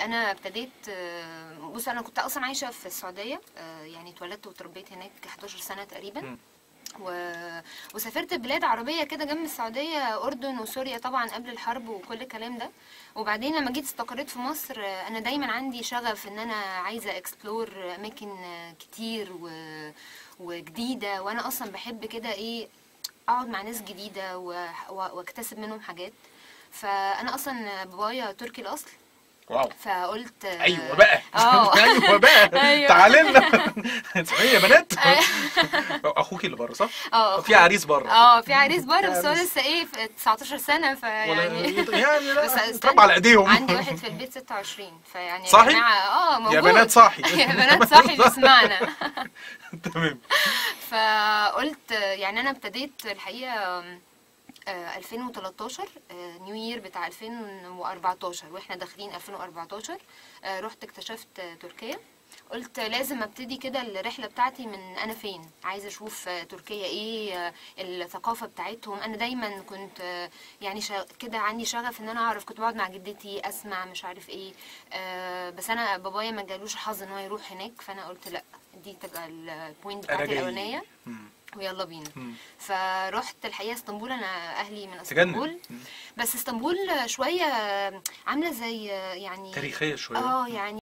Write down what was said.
انا ابتديت آه، بص انا كنت اصلا عايشه في السعوديه آه، يعني اتولدت وتربيت هناك 11 سنه تقريبا مم. و... وسافرت بلاد عربيه كده جنب السعوديه اردن وسوريا طبعا قبل الحرب وكل الكلام ده وبعدين لما جيت استقريت في مصر آه، انا دايما عندي شغف ان انا عايزه اكسبلور اماكن آه، كتير و... وجديده وانا اصلا بحب كده ايه اقعد مع ناس جديده و... و... واكتسب منهم حاجات فانا اصلا بابايا تركي الاصل واو فقلت ايوه بقى اه ايوه بقى أيوة. تعالي لنا اسمعي يا بنات اخوكي اللي بره صح؟ اه في عريس بره اه في عريس بره في بس هو عريس. لسه ايه في 19 سنه ولا فيعني يعني بس لا استنى، اتربى على ايديهم عندي واحد في البيت 26 فيعني يا صاحي؟ جماعه اه موجود يا بنات صاحي يا بنات صاحي بيسمعنا تمام فقلت يعني انا ابتديت الحقيقه آه، 2013 آه، نيو يير بتاع 2014 واحنا داخلين 2014 آه، رحت اكتشفت آه، تركيا قلت لازم ابتدي كده الرحله بتاعتي من انا فين عايزه اشوف آه، تركيا ايه آه، الثقافه بتاعتهم انا دايما كنت آه، يعني شا- كده عندي شغف ان انا اعرف كنت بقعد مع جدتي اسمع مش عارف ايه آه، بس انا بابايا ما جالوش حظ ان هو يروح هناك فانا قلت لا دي تبقى البوينت انا بتاعتي جاي الاولانيه مم. ويلا بينا مم. فرحت الحقيقه اسطنبول انا اهلي من تجنن اسطنبول مم. بس اسطنبول شويه عامله زي يعني تاريخيه شويه اه يعني